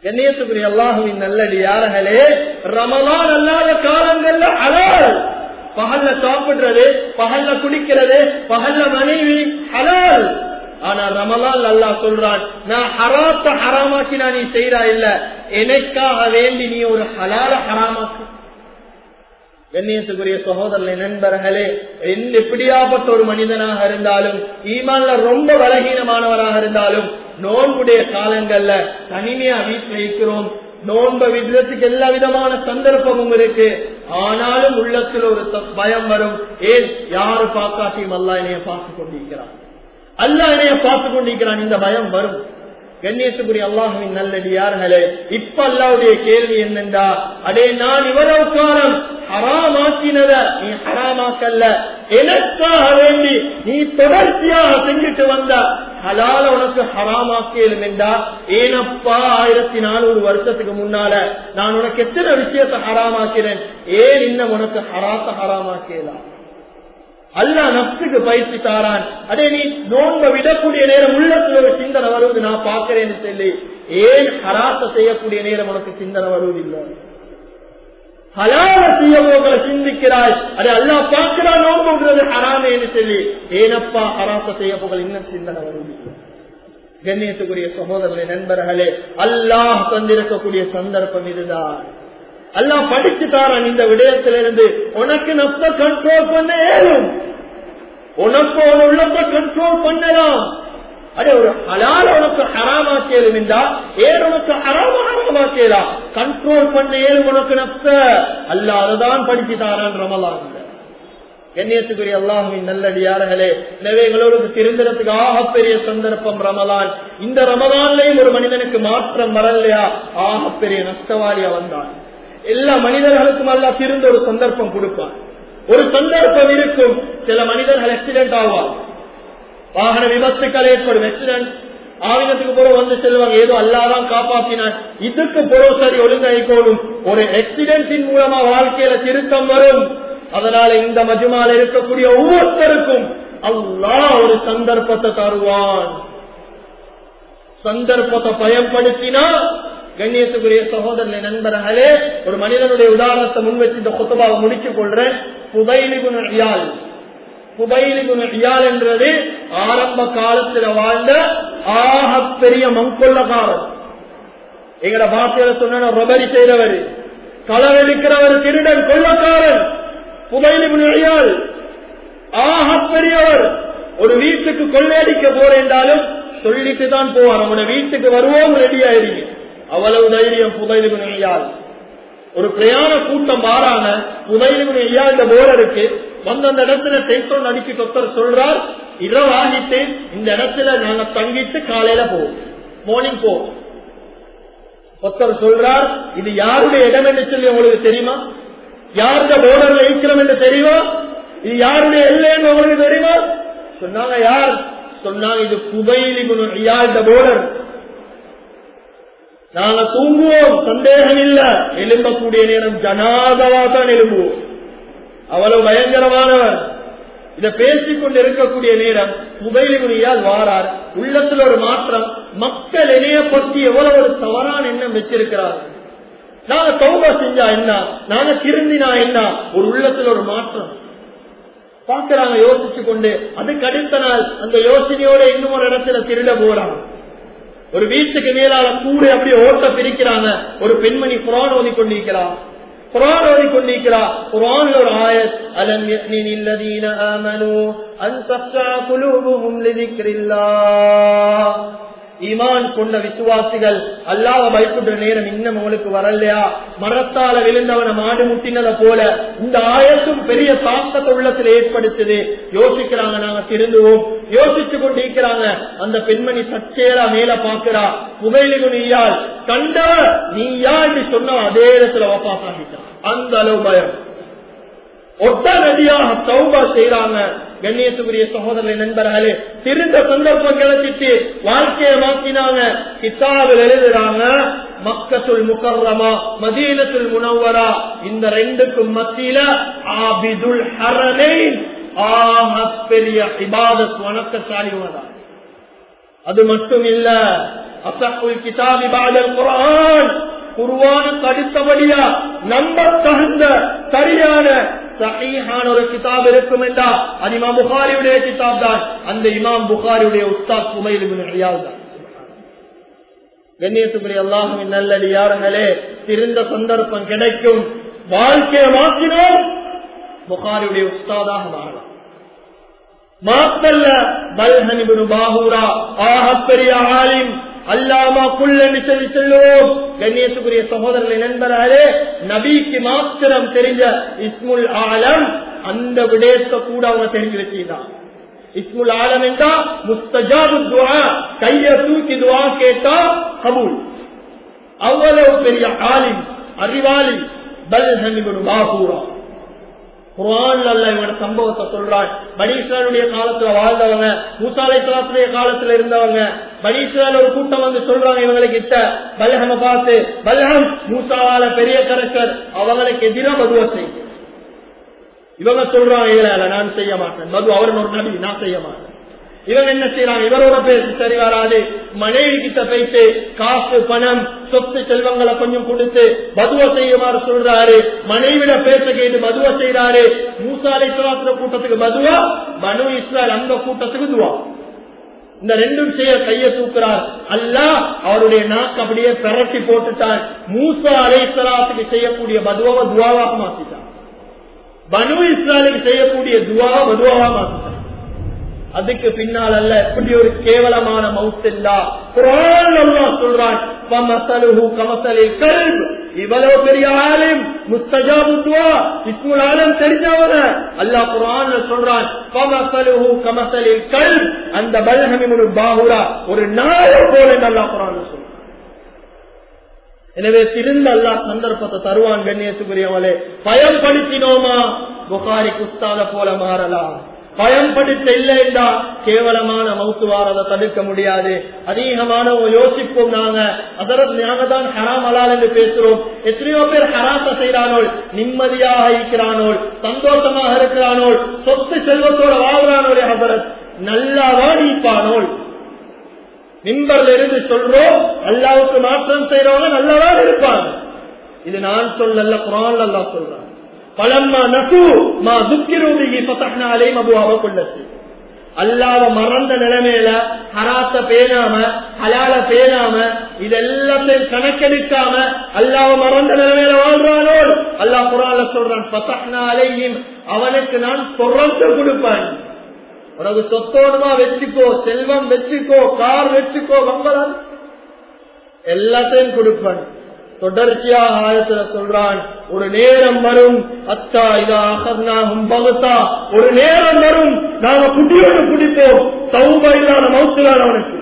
கண்ணியத்துக்குரிய அல்லாஹுவின் நல்லடி யார்களே ரமலான் அல்லாத காலங்கள்ல ஹலால் பகல்ல சாப்பிடுறது பகல்ல குடிக்கிறது பகல்ல மனைவி ஹலால் ஆனா ரமலான் அல்லா சொல்றான் நான் ஹராத்த ஹராமாக்கினா நீ செய்யறா இல்ல எனக்காக வேண்டி நீ ஒரு ஹலால ஹராமாக்கு கண்ணியத்துக்குரிய சகோதரனை நண்பர்களே எப்படியாப்பட்ட ஒரு மனிதனாக இருந்தாலும் ஈமான்ல ரொம்ப பலகீனமானவராக இருந்தாலும் நோன்புடைய காலங்கள்ல தனிமையா வீட்டில் இருக்கிறோம் நோன்ப விதத்துக்கு எல்லா விதமான சந்தர்ப்பமும் இருக்கு ஆனாலும் உள்ளத்தில் ஒரு பயம் வரும் ஏன் யாரு பார்க்காட்டியும் அல்லா என்னைய பார்த்து கொண்டிருக்கிறான் அல்லா என்னைய பார்த்து கொண்டிருக்கிறான் இந்த பயம் வரும் கண்ணியத்துக்குரிய அல்லாஹுவின் நல்லடியார்களே இப்ப அல்லாவுடைய கேள்வி என்னென்றா அடே நான் இவ்வளவு காலம் ஹராமாக்கினத நீ ஹராமாக்கல்ல எனக்காக வேண்டி நீ தொடர்ச்சியாக செஞ்சுட்டு வந்த ஹலால உனக்கு ஹராமாக்கலும் என்றா ஏனப்பா ஆயிரத்தி நானூறு வருஷத்துக்கு முன்னால நான் உனக்கு எத்தனை விஷயத்தை ஹராமாக்கிறேன் ஏன் இன்னும் உனக்கு ஹராத்த ஹராமாக்கலாம் அல்லா நப்சுக்கு பயிற்சி தாரான் அதே நீ நோன்ப விடக்கூடிய நேரம் உள்ளத்துல ஒரு சிந்தனை வருவது நான் பார்க்கிறேன்னு சொல்லி ஏன் ஹராத்த செய்யக்கூடிய நேரம் உனக்கு சிந்தனை வருவதில்லை ஹலால செய்யவோங்களை சிந்திக்கிறாய் அதை அல்லா பார்க்கிறா நோன்புன்றது ஹராமேன்னு சொல்லி ஏனப்பா ஹராத்த செய்ய போகள் இன்னும் சிந்தனை வருவதில்லை கண்ணியத்துக்குரிய சகோதரர்களே நண்பர்களே அல்லாஹ் தந்திருக்கக்கூடிய சந்தர்ப்பம் இதுதான் அல்லா படிச்சு தாரான் இந்த விடயத்திலிருந்து உனக்கு நப்ச கண்ட்ரோல் பண்ண ஏறும் உனக்கு ஒரு உள்ளத்தை கண்ட்ரோல் பண்ணலாம் அடே ஒரு ஹலால உனக்கு ஹராமாக்கியலும் என்றா ஏன் உனக்கு ஹராம ஹராமாக்கியலாம் கண்ட்ரோல் பண்ண ஏறும் உனக்கு நப்ச அல்ல அதுதான் படிச்சு தாரான் ரமலான் கண்ணியத்துக்குரிய அல்லாஹுவின் நல்லடியார்களே எனவே எங்களோடு திருந்தறதுக்கு ஆகப்பெரிய சந்தர்ப்பம் ரமலான் இந்த ரமலான்லையும் ஒரு மனிதனுக்கு மாற்றம் வரலையா ஆகப்பெரிய நஷ்டவாளியா வந்தான் எல்லா மனிதர்களுக்கும் அல்ல திருந்த ஒரு சந்தர்ப்பம் கொடுப்பான் ஒரு சந்தர்ப்பம் இருக்கும் சில மனிதர்கள் ஆக்சிடென்ட் ஆவார் வாகன விபத்துக்கள் ஏற்படும் ஆக்சிடென்ட் ஆவினத்துக்கு போற வந்து செல்வாங்க ஏதோ அல்லாதான் காப்பாற்றினான் இதுக்கு போறோ சரி ஒழுங்காய்க்கோடும் ஒரு ஆக்சிடென்டின் மூலமா வாழ்க்கையில திருத்தம் வரும் அதனால இந்த மஜுமால இருக்கக்கூடிய ஒவ்வொருத்தருக்கும் அல்லா ஒரு சந்தர்ப்பத்தை தருவான் சந்தர்ப்பத்தை பயன்படுத்தினா கண்ணியத்துக்குரிய சகோதரனை நண்பர்களே ஒரு மனிதனுடைய உதாரணத்தை முன்வச்சு இந்த குத்தபாவை முடிச்சுக் கொள்றேன் புதைலிகுணியால் புதைலிகுணியால் என்றது ஆரம்ப காலத்தில் வாழ்ந்த ஆக பெரிய மங்கொள்ளக்காரன் எங்கட பாஷையில சொன்ன ரொபரி செய்தவர் களவெடுக்கிறவர் திருடன் கொள்ளக்காரன் புதைலிகுணியால் ஆக பெரியவர் ஒரு வீட்டுக்கு கொள்ளையடிக்க போறேன்றாலும் சொல்லிட்டு தான் போவார் அவனோட வீட்டுக்கு வருவோம் ரெடி ஆயிருங்க அவ்வளவு தைரியம் புதையிலுக்கு நெய்யால் ஒரு பிரயாண கூட்டம் மாறாம புதையிலுக்கு நெய்யா இந்த போர்டருக்கு வந்து அந்த இடத்துல டெலிபோன் அடிச்சு ஒருத்தர் சொல்றார் இரவாகிட்டு இந்த இடத்துல நாங்க தங்கிட்டு காலையில போவோம் மார்னிங் போவோம் ஒருத்தர் சொல்றார் இது யாருடைய இடம் என்று சொல்லி உங்களுக்கு தெரியுமா யாருடைய போர்டர்ல இருக்கிறோம் என்று தெரியுமா இது யாருடைய எல்லைன்னு உங்களுக்கு தெரியுமா சொன்னாங்க யார் சொன்னாங்க இது புதையிலிக்கு ஐயா இந்த போர்டர் நாங்க தூங்குவோம் சந்தேகம் இல்ல எழும்பக்கூடிய நேரம் ஜனாதவா தான் எழும்புவோம் அவ்வளவு பயங்கரமானவர் இத பேசிக்கொண்டு இருக்கக்கூடிய நேரம் முகைலிகுனியால் வாரார் உள்ளத்துல ஒரு மாற்றம் மக்கள் இணைய பற்றி எவ்வளவு ஒரு தவறான எண்ணம் வச்சிருக்கிறார் நாங்க தௌபா செஞ்சா என்ன நாங்க திருந்தினா என்ன ஒரு உள்ளத்துல ஒரு மாற்றம் பாக்குறாங்க யோசிச்சு கொண்டு அதுக்கு அடுத்த நாள் அந்த யோசனையோட இன்னும் ஒரு இடத்துல திருட போறாங்க ஒரு வீட்டுக்கு மேலால கூட அப்படியே ஓட்ட பிரிக்கிறாங்க ஒரு பெண்மணி குரான் ஓதி கொண்டிருக்கிறார் குரான் ஓதி கொண்டிருக்கிறார் குரான் ஒரு ஆயத் அலம் யக்னின் இல்லதீன ஆமனு அன் தக்ஷா குலூபுஹும் லிதிக்ரில்லாஹ் ஈமான் கொண்ட விசுவாசிகள் அல்லாவ பயப்படுற நேரம் இன்னும் உங்களுக்கு வரலையா மரத்தால விழுந்தவன மாடு முட்டினத போல இந்த ஆயத்தும் பெரிய தாக்கத்தை உள்ளத்தில் ஏற்படுத்துது யோசிக்கிறாங்க நாங்க திருந்துவோம் யோசிச்சு கொண்டிருக்கிறாங்க அந்த பெண்மணி தற்செயலா மேல பாக்குறா புகையிலுக்கு நீயால் கண்டவ நீயா என்று சொன்ன அதே இடத்துல வப்பாசாகிட்டான் அந்த அளவு பயம் ஒட்டனடியாக தௌபா செய்யறாங்க கண்ணியத்துக்குரிய சகோதரர்களை நண்பர்களே திருந்த சந்தர்ப்பம் கிடைச்சிட்டு வாழ்க்கையை மாத்தினாங்க கித்தாவில் எழுதுறாங்க மக்கத்துள் முக்கர்ரமா மதீனத்துல் முனவரா இந்த ரெண்டுக்கும் மத்தியில ஆபிதுல் ஹரனை ஆக பெரிய இபாதத் வணக்கசாலிவதா அது மட்டும் இல்ல அசக்குல் கிதாபி பாடல் குரான் குருவானுக்கு அடுத்தபடியா நம்ப தகுந்த சரியான சஹீஹான ஒரு கிதாப் இருக்கும் என்றா அது இமாம் புகாரியுடைய கிதாப் தான் அந்த இமாம் புகாரியுடைய உஸ்தாத் குமைல் ரியால் தான் கண்ணியத்துக்குரிய அல்லாஹுவின் நல்லடியார்களே திருந்த சந்தர்ப்பம் கிடைக்கும் வாழ்க்கையை மாற்றினோம் புகாரியுடைய உஸ்தாதாக மாறலாம் மாத்தல்ல பல்ஹனிபுரு பாகூரா ஆகப்பெரிய ஆலிம் அல்லாமா குள்ளன்னு சொல்லி செல்லுவோம் கண்ணியத்துக்குரிய சகோதரர்களை நண்பர்களே நபிக்கு மாத்திரம் தெரிஞ்ச இஸ்முல் ஆலம் அந்த விடயத்தை கூட அவங்க தெரிஞ்சு வச்சுதான் இஸ்முல் ஆலம் என்றா முஸ்தஜாபு துவா கைய தூக்கி துவா கேட்டா கபூல் அவ்வளவு பெரிய ஆலிம் அறிவாளி பல்ஹனிபுரு பாகூரா குரான் அல்ல இவங்க சம்பவத்தை சொல்றான் பனீஸ்வரனுடைய காலத்துல வாழ்ந்தவங்க மூசாலை தலாத்துடைய காலத்துல இருந்தவங்க பனீஸ்வரன் ஒரு கூட்டம் வந்து சொல்றாங்க இவங்களுக்கு கிட்ட பல்ஹம பார்த்து பல்ஹம் மூசாவால பெரிய கரக்கர் அவங்களுக்கு எதிராக மதுவ செய்யும் இவங்க சொல்றாங்க இல்ல நான் செய்ய மாட்டேன் மது அவர் ஒரு நபி நான் செய்ய மாட்டேன் இவன் என்ன செய்யறாங்க இவரோட பேசி சரி வராது மனைவி கிட்ட போயிட்டு காசு பணம் சொத்து செல்வங்களை கொஞ்சம் கொடுத்து மதுவ செய்யுமாறு சொல்றாரு மனைவிட பேச கேட்டு மதுவ செய்யறாரு மூசாலை துவாத்திர கூட்டத்துக்கு மதுவா மனு இஸ்ரால் அந்த கூட்டத்துக்கு துவா இந்த ரெண்டும் செய்ய கைய தூக்குறார் அல்ல அவருடைய நாக்கு அப்படியே பெரட்டி போட்டுட்டார் மூசா அலை சலாத்துக்கு செய்யக்கூடிய மதுவாவை துவாவாக மாத்திட்டார் பனு இஸ்ராலுக்கு செய்யக்கூடிய துவாவை மதுவாவா மாத்திட்டார் அதுக்கு பின்னால் அல்ல இப்படி ஒரு கேவலமான மவுத்தில்லா சொல்றான் இவ்வளவு பெரிய ஆலிம் முஸ்தஜாபுத்வா இஸ்முல் ஆலம் தெரிஞ்சவங்க அல்லாஹ் குரான் சொல்றான் கமசலுஹு கமசலில் கல் அந்த பல்ஹமிமுல் பாஹுரா ஒரு நாயை போல அல்லாஹ் குரான் சொல்றான் எனவே திருந்த அல்லாஹ் சந்தர்ப்பத்தை தருவான் கண்ணியத்துக்குரியவளே பயன்படுத்தினோமா புகாரி குஸ்தாத போல மாறலாம் பயன்படுத்த இல்லை என்றா கேவலமான மவுத்து வாரதை தடுக்க முடியாது அதிகமான யோசிப்போம் நாங்க அதற்கு நாங்க தான் ஹராம் அலால் என்று பேசுறோம் எத்தனையோ பேர் ஹராத்த செய்யறானோள் நிம்மதியாக இருக்கிறானோள் சந்தோஷமாக இருக்கிறானோள் சொத்து செல்வத்தோட வாழ்றானோளே அதரத் நல்லாவா நீப்பானோள் மின்பர்ல இருந்து சொல்றோம் அல்லாவுக்கு மாற்றம் செய்யறவங்க நல்லவா இருப்பாங்க இது நான் சொல்லல குரான் அல்லா சொல்றான் பலம்மா நசு மா துக்கிரூபிகி பத்தஹ்னா அலைஹிம் அபுவாப குல்லசி அல்லாவ மறந்த நிலைமையில ஹராத்த பேணாம ஹலால பேணாம இதெல்லாத்தையும் கணக்கெடுக்காம அல்லாவ மறந்த நிலைமையில வாழ்றானோ அல்லாஹ் குரான்ல சொல்றான் பத்தஹ்னா அலைஹிம் அவனுக்கு நான் தொடர்ந்து கொடுப்பேன் உனக்கு சொத்தோடுமா வச்சுக்கோ செல்வம் வச்சுக்கோ கார் வச்சுக்கோ வம்பலாம் எல்லாத்தையும் கொடுப்பேன் தொடர்ச்சியாக ஆயத்துல சொல்றான் ஒரு நேரம் வரும் அத்தா இதா அகர்னாகும் பகுத்தா ஒரு நேரம் வரும் நாம குட்டியோடு குடிப்போம் சௌப இல்லாத மௌத்துதான் அவனுக்கு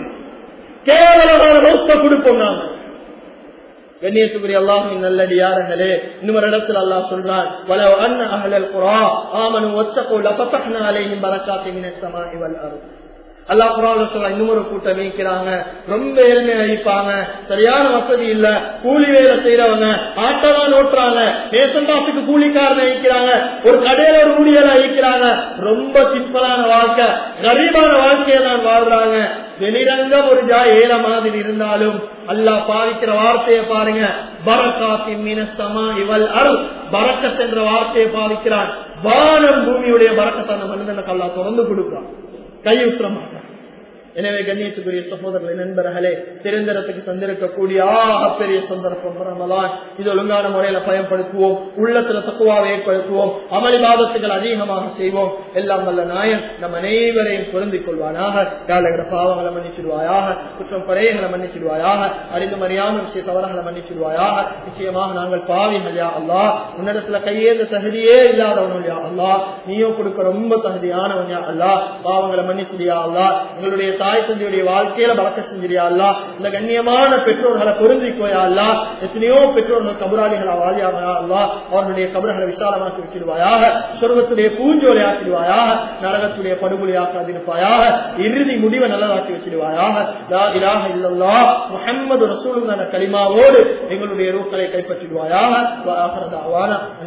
கேவலமான மௌத்த கொடுப்போம் நாம கண்ணியத்துக்குரிய அல்லாஹின் நல்லடியார்களே இன்னொரு இடத்துல அல்லாஹ் சொல்றான் வலவ அன்ன அஹலல் குரா ஆமனு ஒத்தகோ லபத்தஹ்னா அலைஹிம் பரக்காத்தி மினஸ் ஸமாஇ வல் அர்த் அல்லா குரான் சொல்ல இன்னொரு கூட்டம் வைக்கிறாங்க ரொம்ப ஏழ்மையா அழிப்பாங்க சரியான வசதி இல்ல கூலி வேலை செய்யறவங்க ஆட்டோதான் ஓட்டுறாங்க பேசண்டாசுக்கு கூலிக்காரனை வைக்கிறாங்க ஒரு கடையில ஒரு ஊழியரை வைக்கிறாங்க ரொம்ப சிம்பிளான வாழ்க்கை கரீபான வாழ்க்கையை தான் வாழ்றாங்க வெளிரங்கம் ஒரு ஜா ஏழ மாதிரி இருந்தாலும் அல்லாஹ் பாவிக்கிற வார்த்தையை பாருங்க பரக்காத்தின் மீனஸ்தமா இவள் அருள் பரக்கத் என்ற வார்த்தையை பாவிக்கிறான் வானம் பூமியுடைய பறக்கத்தை அந்த மனிதனுக்கு அல்லா தொடர்ந்து கொடுப்பான் கையுற்ற மாட்டான் எனவே கண்ணியத்துக்குரிய சகோதரர்களை நண்பர்களே தெரிந்தரத்துக்கு தந்திருக்கக்கூடிய ஆக பெரிய சந்தர்ப்பம் ரமலான் இது ஒழுங்கான முறையில பயன்படுத்துவோம் உள்ளத்துல தக்குவாவை ஏற்படுத்துவோம் அமளி பாதத்துகள் அதிகமாக செய்வோம் எல்லாம் வல்ல நாயன் நம் அனைவரையும் பொருந்திக் கொள்வானாக காலகிற பாவங்களை மன்னிச்சிடுவாயாக குற்றம் குறைகளை மன்னிச்சிடுவாயாக அறிந்து மறியாமல் விஷய தவறுகளை மன்னிச்சிடுவாயாக நிச்சயமாக நாங்கள் பாவிகள் யா அல்லா உன்னிடத்துல கையேந்த தகுதியே இல்லாதவன் யா அல்லா நீயும் கொடுக்க ரொம்ப தகுதியானவன் யா அல்லா பாவங்களை மன்னிச்சிடியா அல்லா எங்களுடைய தாய் தந்தையுடைய வாழ்க்கையில பழக்க செஞ்சிரியா அல்லா இந்த கண்ணியமான பெற்றோர்களை பொருந்திக்கோயா அல்லா எத்தனையோ பெற்றோர்கள் கபுராளிகளா வாழியாமையா அல்லா அவர்களுடைய கபர்களை விசாலமாக்கி வச்சிருவாயாக சொர்வத்துடைய பூஞ்சோலை ஆக்கிடுவாயாக நரகத்துடைய படுகொலை ஆக்காதிருப்பாயாக இறுதி முடிவை நல்லதாக்கி வச்சிருவாயாக லா இலாஹ இல்லல்லா முஹம்மது ரசூலுல்லாஹ் கலிமாவோடு எங்களுடைய ரூக்களை கைப்பற்றிடுவாயாக